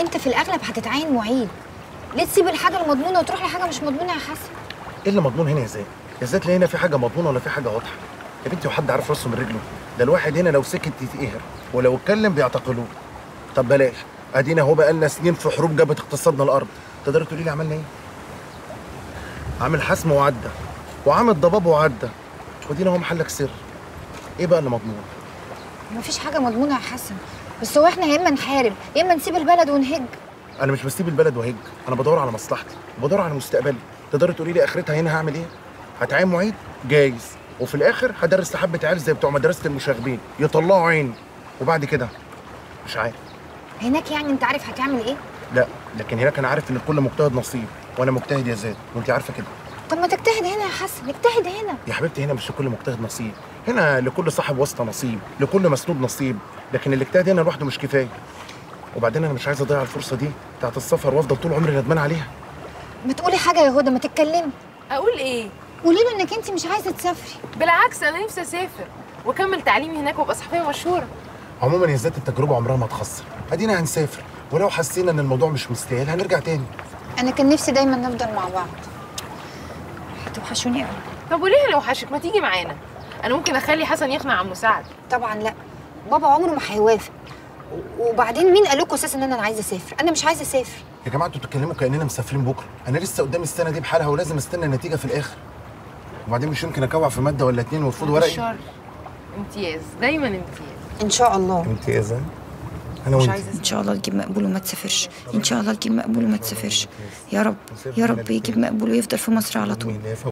انت في الاغلب هتتعين معيد ليه تسيب الحاجه المضمونه وتروح لحاجه مش مضمونه يا حسن ايه اللي مضمون هنا يا زين يا زين لا هنا في حاجه مضمونه ولا في حاجه واضحه يا بنتي وحد عارف راسه من رجله ده الواحد هنا لو سكت يتقهر ولو اتكلم بيعتقلوه طب بلاش ادينا اهو بقالنا سنين في حروب جابت اقتصادنا الارض تقدري تقولي لي عملنا ايه عامل حسم وعدى وعامل ضباب وعدى ودينا اهو محلك سر ايه بقى اللي مضمون مفيش حاجه مضمونه يا حسن بس هو احنا يا اما نحارب يا اما نسيب البلد ونهج انا مش بسيب البلد وهج انا بدور على مصلحتي وبدور على مستقبلي تقدري تقولي لي اخرتها هنا هعمل ايه هتعين معيد جايز وفي الاخر هدرس لحبه عيال زي بتوع مدرسه المشاغبين يطلعوا عيني وبعد كده مش عارف هناك يعني انت عارف هتعمل ايه لا لكن هناك انا عارف ان لكل مجتهد نصيب وانا مجتهد يا زاد وانت عارفه كده طب ما تجتهد هنا يا حسن اجتهد هنا يا حبيبتي هنا مش لكل مجتهد نصيب هنا لكل صاحب واسطه نصيب لكل مسنود نصيب لكن الاجتهاد هنا لوحده مش كفايه وبعدين انا مش عايز اضيع الفرصه دي بتاعت السفر وافضل طول عمري ندمان عليها ما تقولي حاجه يا هدى ما تتكلمي اقول ايه قولي له انك انت مش عايزه تسافري بالعكس انا نفسي اسافر واكمل تعليمي هناك وابقى صحفيه مشهوره عموما يا ذات التجربه عمرها ما تخسر ادينا هنسافر ولو حسينا ان الموضوع مش مستاهل هنرجع تاني انا كان نفسي دايما نفضل مع بعض هتوحشوني قوي طب وليه لو حشك ما تيجي معانا انا ممكن اخلي حسن يقنع عم مساعد طبعا لا بابا عمره ما هيوافق وبعدين مين قال لكم اساسا ان انا عايزه اسافر انا مش عايزه اسافر يا جماعه انتوا بتتكلموا كاننا مسافرين بكره انا لسه قدامي السنه دي بحالها ولازم استنى النتيجه في الاخر وبعدين مش يمكن اكوع في ماده ولا اتنين وارفض ورقي الشر امتياز دايما امتياز ان شاء الله امتيازا انا مش وانت عايزه ان شاء الله تجيب مقبول وما تسافرش ان شاء الله تجيب مقبول وما تسافرش يا رب يا رب يجيب مقبول ويفضل في مصر على طول